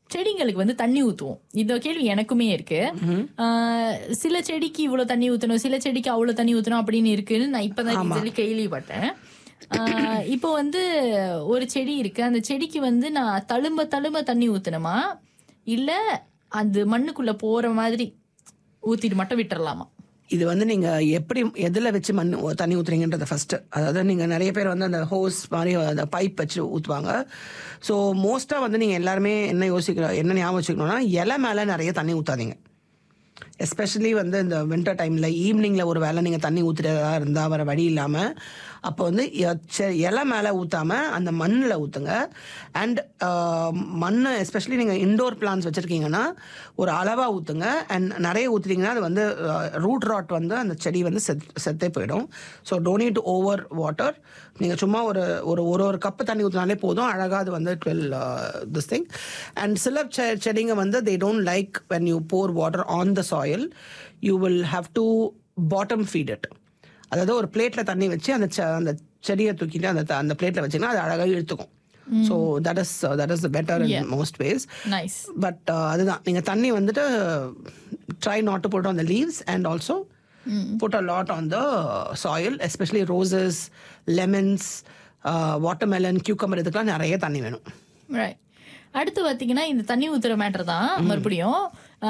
செடிங்களுக்கு வந்து தண்ணி ஊத்துவோம் இந்த கேள்வி எனக்குமே இருக்கு ஆஹ் சில செடிக்கு இவ்வளவு தண்ணி ஊத்தணும் சில செடிக்கு அவ்வளவு தண்ணி ஊத்தணும் அப்படின்னு இருக்குன்னு நான் இப்பதான் சொல்லி கேள்விப்பட்டேன் ஆஹ் இப்போ வந்து ஒரு செடி இருக்கு அந்த செடிக்கு வந்து நான் தழும்ப தழும்ப தண்ணி ஊத்தணுமா இல்ல அந்த மண்ணுக்குள்ள போற மாதிரி ஊத்திட்டு மட்டும் விட்டுறலாமா இது வந்து நீங்க எப்படி எதுல வச்சு மண் ஊ- தண்ணி ஊத்துறீங்கன்றத ஃபர்ஸ்ட் அதாவது நீங்க நிறைய பேர் வந்து அந்த ஹோஸ் மாதிரி அந்த பைப் வச்சு ஊத்துவாங்க ஸோ மோஸ்டா வந்து நீங்க எல்லாருமே என்ன யோசிக்கிற என்ன ஞாபகம் வச்சுக்கணும்னா இலை மேல நிறைய தண்ணி ஊத்தாதீங்க எஸ்பெஷலி வந்து இந்த வின்டர் டைமில் ஈவினிங்கில் ஒரு வேளை நீங்கள் தண்ணி ஊற்றுறதா இருந்தால் வர வழி இல்லாமல் அப்போ வந்து எ- செ- இலை மேலே ஊற்றாமல் அந்த மண்ணில் ஊற்றுங்க அண்ட் மண் எஸ்பெஷலி நீங்கள் இண்டோர் பிளான்ஸ் வச்சுருக்கீங்கன்னா ஒரு அளவாக ஊற்றுங்க அண்ட் நிறைய ஊற்றுறீங்கன்னா அது வந்து ரூட் ராட் வந்து அந்த செடி வந்து செத் செத்தே போயிடும் ஸோ டோனி டு ஓவர் வாட்டர் நீங்கள் சும்மா ஒரு ஒரு ஒரு ஒரு கப்பு தண்ணி ஊற்றினாலே போதும் அழகாக அது வந்து டுவெல் திஸ் திங் அண்ட் சில செ- செடிங்க வந்து they don't like when you pour water on the soil you will have to bottom feed it அதாவது ஒரு பிளேட்டில் தண்ணி வச்சு அந்த செ- அந்த செடியை தூக்கிட்டு அந்த த- அந்த பிளேட்டில் வச்சிங்கன்னா அது அழகாக இழுத்துக்கும் so that is that is better in most ways nice but அதுதான் நீங்கள் தண்ணி வந்துட்டு try not to put on the leaves and also put a lot on the soil especially roses lemons watermelon cucumber இதுக்கெல்லாம் நிறைய தண்ணி வேணும் right அடுத்து பாத்தீங்கன்னா இந்த தண்ணி ஊத்துற மேட்டர் தான் மறுபடியும்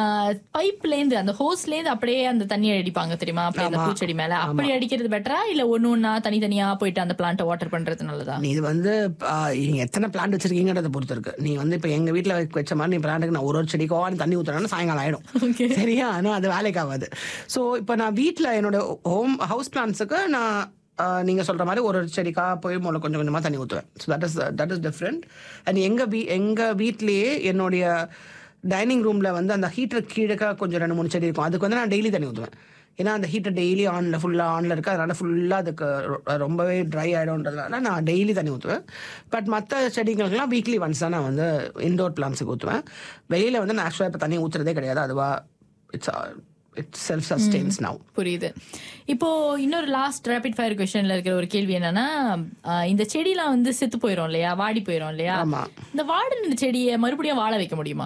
பைப்ல இருந்து அந்த ஹோஸ்ல இருந்து அப்படியே அந்த தண்ணியை அடிப்பாங்க தெரியுமா அப்படியே அந்த பூச்செடி மேல அப்படி அடிக்கிறது பெட்டரா இல்ல ஒண்ணு ஒண்ணா தனித்தனியா போயிட்டு அந்த பிளான்ட்ட வாட்டர் பண்றது நல்லதா நீ இது வந்து ஆஹ், நீங்க எத்தனை பிளான்ட் வச்சிருக்கீங்கன்றத பொறுத்து இருக்கு நீ வந்து இப்போ எங்க வீட்டில் வச்ச மாதிரி நீ பிளான்ட்டுக்கு நான் ஒரு ஒரு செடிக்கோ நீ தண்ணி ஊத்துறேன்னா சாயங்காலம் ஆயிடும் சரியா ஆனால் அது வேலைக்கு ஆகாது ஸோ இப்போ நான் வீட்டில் என்னோட ஹோம் ஹவுஸ் பிளான்ஸுக்கு நான் ஆஹ், நீங்க சொல்ற மாதிரி ஒரு ஒரு செடிக்கா போய் முதல்ல கொஞ்சம் கொஞ்சமா தண்ணி ஊற்றுவேன் so that is that is different and எங்க வீ எங்க வீட்லயே என்னுடைய டைனிங் ரூம்ல வந்து அந்த ஹீட்டர் கீழக்கா கொஞ்சம் ரெண்டு மூணு செடி இருக்கும் அதுக்கு வந்து நான் டெய்லி தண்ணி ஊற்றுவேன் ஏன்னா அந்த ஹீட்டர் டெய்லி ஆன்ல ஃபுல்லாக ஆன்ல இருக்கு அதனால ஃபுல்லாக அதுக்கு ரொ- ரொம்பவே ட்ரை ஆகிடும்ன்றதுனால நான் டெய்லி தண்ணி ஊற்றுவேன் பட் மற்ற செடிங்களுக்குலாம் வீக்லி ஒன்ஸ் தான் நான் வந்து இண்டோர் பிளான்ஸுக்கு ஊற்றுவேன் வெளியில் வந்து நான் ஆக்சுவலாக இப்போ தண்ணி ஊற்றுறதே கிடையாது அதுவா it's it's self sustains now புரியுது இப்போ இன்னொரு லாஸ்ட் ரேபிட் ஃபயர் கொஸ்டின்ல இருக்கிற ஒரு கேள்வி என்னன்னா ஆஹ் இந்த செடிலாம் வந்து செத்து போயிரும் இல்லையா வாடி போயிரும் இல்லையா ஆமா. இந்த வாடின செடியை மறுபடியும் வாழ வைக்க முடியுமா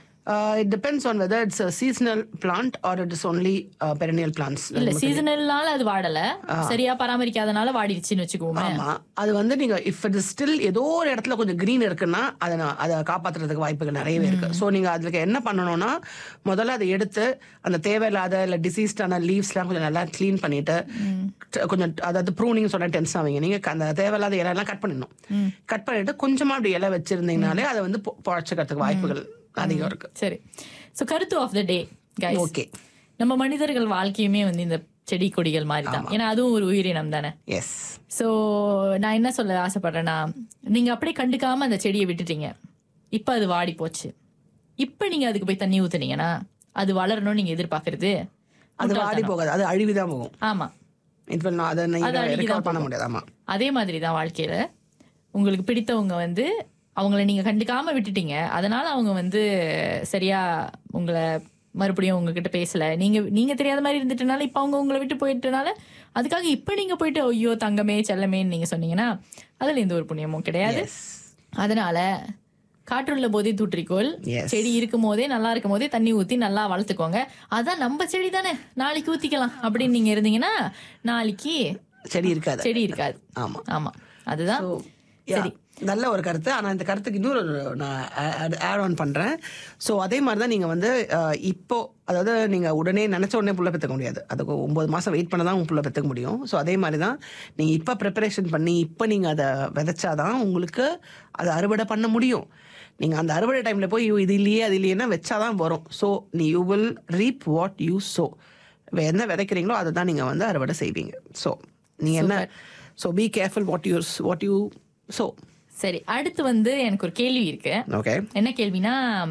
it depends on weather it's seasonal plant or it is only perennial plants இல்ல சீசனல்னால அது வாடல சரியா பராமரிக்காதனால வாடிடுச்சுன்னு வச்சுக்கோமே ஆமா அது வந்து நீங்க இஃப் இட் ஸ்டில் ஏதோ ஒரு இடத்துல கொஞ்சம் கிரீன் இருக்குன்னா அதை நான் அதை காப்பாத்துறதுக்கு வாய்ப்புகள் நிறையவே இருக்கு ஸோ நீங்க அதுக்கு என்ன பண்ணணும்னா முதல்ல அதை எடுத்து அந்த தேவையில்லாத இல்ல டிசீஸ்டான லீவ்ஸ்லாம் கொஞ்சம் நல்லா க்ளீன் பண்ணிட்டு ட- கொஞ்சம் அதாவது ப்ரூனிங் சொன்ன டென்ஷன் ஆவீங்க நீங்க க- அந்த தேவையில்லாத இலையெல்லாம் கட் பண்ணிடணும் கட் பண்ணிட்டு கொஞ்சமா அப்படி இலை வச்சிருந்தீங்கனாலே அதை வந்து பொ- பொழைச்சுக்கிறதுக்கு வாய்ப்புகள் அதிகம் இருக்கு சரி சோ கருத்து of the day guys okay நம்ம மனிதர்கள் வாழ்க்கையுமே வந்து இந்த செடி கொடிகள் மாதிரி தான் ஏன்னா அதுவும் ஒரு உயிரினம் தானே எஸ் சோ நான் என்ன சொல்ல ஆசைப்படுறேன்னா நீங்க அப்படியே கண்டுக்காம அந்த செடியை விட்டுட்டீங்க இப்ப அது வாடி போச்சு இப்ப நீங்க அதுக்கு போய் தண்ணி ஊத்துனீங்கன்னா அது வளரணும்னு நீங்க எதிர்பார்க்கறது அது வாடி போகாது அது அழிவுதான் போகும் ஆமா இப்போ நான் அதை அது நீங்க அழுகிதான் ரெக்கவர் பண்ண முடியாது ஆமா அதே மாதிரி தான் வாழ்க்கையில உங்களுக்கு பிடித்தவங்க வந்து அவங்கள நீங்க கண்டுக்காம விட்டுட்டீங்க அதனால அவங்க வந்து சரியா உங்களை மறுபடியும் உங்ககிட்ட பேசல நீங்க நீங்க தெரியாத மாதிரி இருந்துட்டனால இப்ப அவங்க உங்களை விட்டு போயிட்டனால அதுக்காக இப்ப நீங்க போயிட்டு ஐயோ தங்கமே செல்லமேன்னு நீங்க சொன்னீங்கன்னா அதுல எந்த ஒரு புண்ணியமும் கிடையாது அதனால காற்றுள்ள போதே தூற்றிக்கோள் Yes. செடி இருக்கும் போதே நல்லா இருக்கும் போதே தண்ணி ஊத்தி நல்லா வளர்த்துக்கோங்க அதான் நம்ம செடி தானே நாளைக்கு ஊத்திக்கலாம் அப்படின்னு நீங்க இருந்தீங்கன்னா நாளைக்கு செடி இருக்காது செடி இருக்காது ஆமா ஆமா அதுதான் சரி நல்ல ஒரு கருத்து ஆனா இந்த கருத்துக்கு இன்னொரு ஒரு நான் ஆட் ஆன் பண்றேன் ஸோ அதே மாதிரி தான் நீங்க வந்து அஹ், இப்போ அதாவது நீங்க உடனே நினைச்ச உடனே புள்ள பெற்றுக்க முடியாது அதுக்கு ஒன்பது மாசம் வெயிட் பண்ண தான் உங்க புள்ள பெற்றுக்க முடியும் ஸோ அதே மாதிரி தான் நீங்க இப்போ ப்ரிப்பரேஷன் பண்ணி இப்போ நீங்க அதை விதைச்சாதான் உங்களுக்கு அதை அறுவடை பண்ண முடியும் நீங்க அந்த அறுவடை டைம்ல போய் "ஐயோ, இது இல்லையே அது இல்லையேன்னா வச்சாதான் வரும் ஸோ நீ you will reap what you sow என்ன விதைக்கிறீங்களோ அதை தான் நீங்க வந்து அறுவடை செய்வீங்க ஸோ நீங்க என்ன so be careful what you what you sow சரி அடுத்து வந்து எனக்கு ஒரு கேள்வி இருக்கு ஓகே என்ன கேள்வினா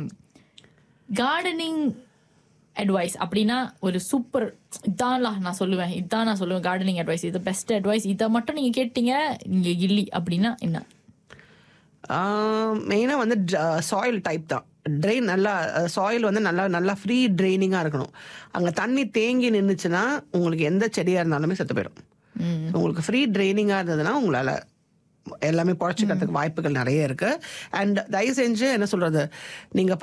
கார்டனிங் அட்வைஸ் அப்படின்னா ஒரு சூப்பர் இதான்லா நான் சொல்லுவேன் இதான் நான் சொல்லுவேன் கார்டனிங் அட்வைஸ் இது பெஸ்ட் அட்வைஸ் இதை மட்டும் நீங்க கேட்டீங்க நீங்க இல்லி அப்படின்னா என்ன மெயினாக வந்து சாயில் டைப் தான் ட்ரெயின் நல்லா சாயில் வந்து நல்லா நல்லா ஃப்ரீ ட்ரைனிங்காக இருக்கணும் அங்கே தண்ணி தேங்கி நின்றுச்சுன்னா உங்களுக்கு எந்த செடியாக இருந்தாலுமே செத்து போயிடும் உங்களுக்கு ஃப்ரீ ட்ரைனிங்காக இருந்ததுன்னா உங்களால் எல்லாமே பொழைச்சிக்கிறதுக்கு வாய்ப்புகள் நிறைய இருக்கு அண்ட் தயவு செஞ்சு என்ன சொல்றது நீங்க